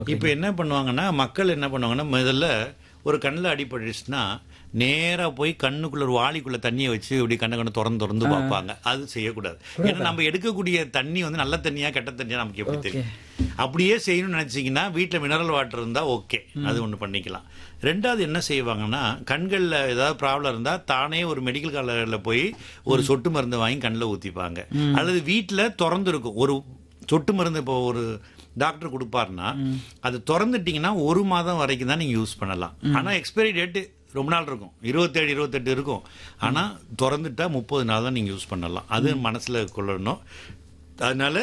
இப்போ என்ன பண்ணுவாங்கன்னா மக்கள் என்ன பண்ணுவாங்கன்னா முதல்ல ஒரு கண்ணில் அடிபட்டுச்சுன்னா நேரா போய் கண்ணுக்குள்ள ஒரு வாளிக்குள்ள தண்ணியை வச்சு இப்படி கண்ணை கண்ணு திறந்து திறந்து பார்ப்பாங்க அது செய்யக்கூடாது ஏன்னா நம்ம எடுக்கக்கூடிய தண்ணி வந்து நல்ல தண்ணியா கெட்ட தண்ணியா நமக்கு எப்படி தெரியும் அப்படியே செய்யணும்னு நினைச்சீங்கன்னா வீட்டில் மினரல் வாட்டர் இருந்தா ஓகே அது ஒன்று பண்ணிக்கலாம் ரெண்டாவது என்ன செய்வாங்கன்னா கண்களில் ஏதாவது ப்ராப்ளம் இருந்தா தானே ஒரு மெடிக்கல் காலரில் போய் ஒரு சொட்டு மருந்து வாங்கி கண்ணில் ஊற்றிப்பாங்க அல்லது வீட்டில் திறந்து இருக்கும் ஒரு சொட்டு மருந்து இப்போ ஒரு டாக்டர் கொடுப்பாருன்னா அது திறந்துட்டீங்கன்னா ஒரு மாதம் வரைக்கும் தான் நீங்கள் யூஸ் பண்ணலாம் ஆனால் எக்ஸ்பைரி டேட்டு ரொம்ப நாள் இருக்கும் இருபத்தேழு இருபத்தெட்டு இருக்கும் ஆனால் திறந்துட்டா முப்பது நாள் தான் நீங்கள் யூஸ் பண்ணலாம் அது மனசில் கொள்ளணும் அதனால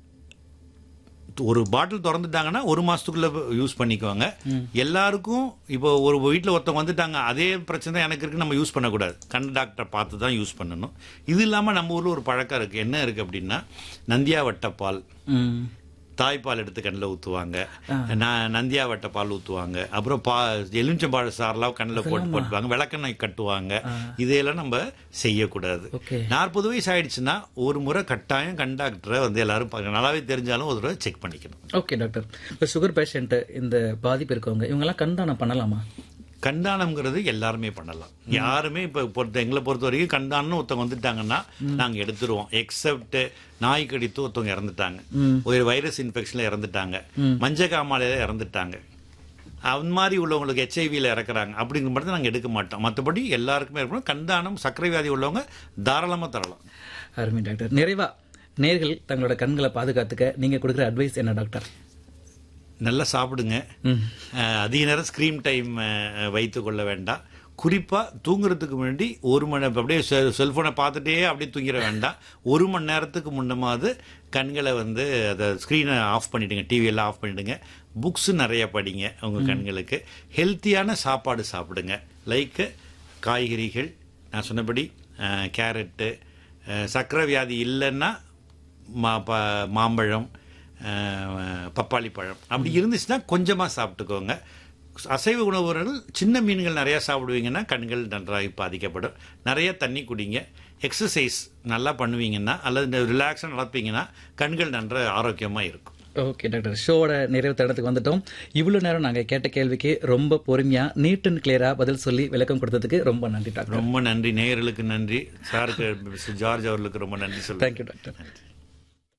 ஒரு பாட்டில் திறந்துட்டாங்கன்னா ஒரு மாசத்துக்குள்ள யூஸ் பண்ணிக்குவாங்க எல்லாருக்கும் இப்போ ஒரு வீட்டில் ஒருத்தவங்க வந்துட்டாங்க அதே பிரச்சனை தான் எனக்கு இருக்கு நம்ம யூஸ் பண்ணக்கூடாது கண் டாக்டர் பார்த்து தான் யூஸ் பண்ணணும் இது இல்லாமல் நம்ம ஊரில் ஒரு பழக்கம் இருக்கு என்ன இருக்கு அப்படின்னா நந்தியா வட்டப்பால் ம் தாய்ப்பால் எடுத்து கண்ணில் ஊற்றுவாங்க நந்தியா வட்ட பால் ஊற்றுவாங்க அப்புறம் பா எலுமிச்சம்பாழ சாரெல்லாம் கண்ணில் போட்டு போட்டுவாங்க விளக்கெண்ணெய் கட்டுவாங்க இதையெல்லாம் நம்ம செய்யக்கூடாது ஓகே நாற்பது வயசு ஆயிடுச்சுன்னா ஒரு முறை கட்டாயம் கண் டாக்டரை வந்து எல்லாரும் பார்க்க- நல்லாவே தெரிஞ்சாலும் ஒரு தடவை செக் பண்ணிக்கணும் ஓகே டாக்டர் இப்போ சுகர் பேஷண்ட் இந்த பாதிப்பு இருக்கவங்க இவங்கெல்லாம் கண்தானம் பண்ணலாமா கண்தானம்ங்கிறது எல்லாருமே பண்ணலாம் யாருமே இப்போ பொறுத்த எங்களை பொறுத்த வரைக்கும் கண்தானம்னு ஒருத்தவங்க வந்துட்டாங்கன்னா நாங்கள் எடுத்துருவோம் எக்ஸப்ட் நாய் கடித்து ஒருத்தவங்க இறந்துட்டாங்க ஒரு வைரஸ் இன்ஃபெக்ஷனில் இறந்துட்டாங்க மஞ்ச காமாலையில இறந்துட்டாங்க அந்த மாதிரி உள்ளவங்களுக்கு ஹெச்ஐவியில் இறக்குறாங்க அப்படிங்கிற மட்டும் நாங்கள் எடுக்க மாட்டோம் மற்றபடி எல்லாருக்குமே இருக்கணும் கண்தானம் சர்க்கரை வியாதி உள்ளவங்க தாராளமாக தரலாம் அருமை டாக்டர் நிறைவா நேர்கள் தங்களோட கண்களை பாதுகாத்துக்க நீங்க கொடுக்குற அட்வைஸ் என்ன டாக்டர் நல்லா சாப்பிடுங்க ம் அஹ், அதிக நேரம் ஸ்க்ரீன் டைம் வைத்து கொள்ள வேண்டாம் குறிப்பாக தூங்குறதுக்கு முன்னாடி ஒரு மணி அப்படியே செல்ஃபோனை பார்த்துட்டே அப்படியே தூங்கிட வேண்டாம் ஒரு மணி நேரத்துக்கு முன்னமாவது கண்களை வந்து அதை ஸ்க்ரீனை ஆஃப் பண்ணிடுங்க டிவியெல்லாம் ஆஃப் பண்ணிடுங்க புக்ஸு நிறைய படிங்க உங்கள் கண்களுக்கு ஹெல்த்தியான சாப்பாடு சாப்பிடுங்க லைக்கு காய்கறிகள் நான் சொன்னபடி அஹ், கேரட்டு அஹ், சர்க்கரை வியாதி இல்லைன்னா மா ப- மாம்பழம் அஹ், பப்பாளி பழம் அப்படி இருந்துச்சுன்னா கொஞ்சமாக சாப்பிட்டுக்கோங்க அசைவ உணவுகள் சின்ன மீன்கள் நிறையா சாப்பிடுவீங்கன்னா கண்கள் நன்றாக பாதிக்கப்படும் நிறைய தண்ணி குடிங்க எக்ஸசைஸ் நல்லா பண்ணுவீங்கன்னா அல்லது ரிலாக்ஸாக நடப்பீங்கன்னா கண்கள் நன்ற ஆரோக்கியமாக இருக்கும் ஓகே டாக்டர் ஷோவோட நிறைவு தருணத்துக்கு வந்துட்டோம் இவ்வளவு நேரம் நாங்க கேட்ட கேள்விக்கு ரொம்ப பொறுமையா நீட் அண்ட் கிளியரா பதில் சொல்லி விளக்கம் கொடுத்ததுக்கு ரொம்ப நன்றி டாக்டர் ரொம்ப நன்றி நேயர்களுக்கு நன்றி சாருக்கு மிஸ்டர் ஜார்ஜ் அவர்களுக்கு ரொம்ப நன்றி சொல்லுங்கள் தேங்க்யூ டாக்டர்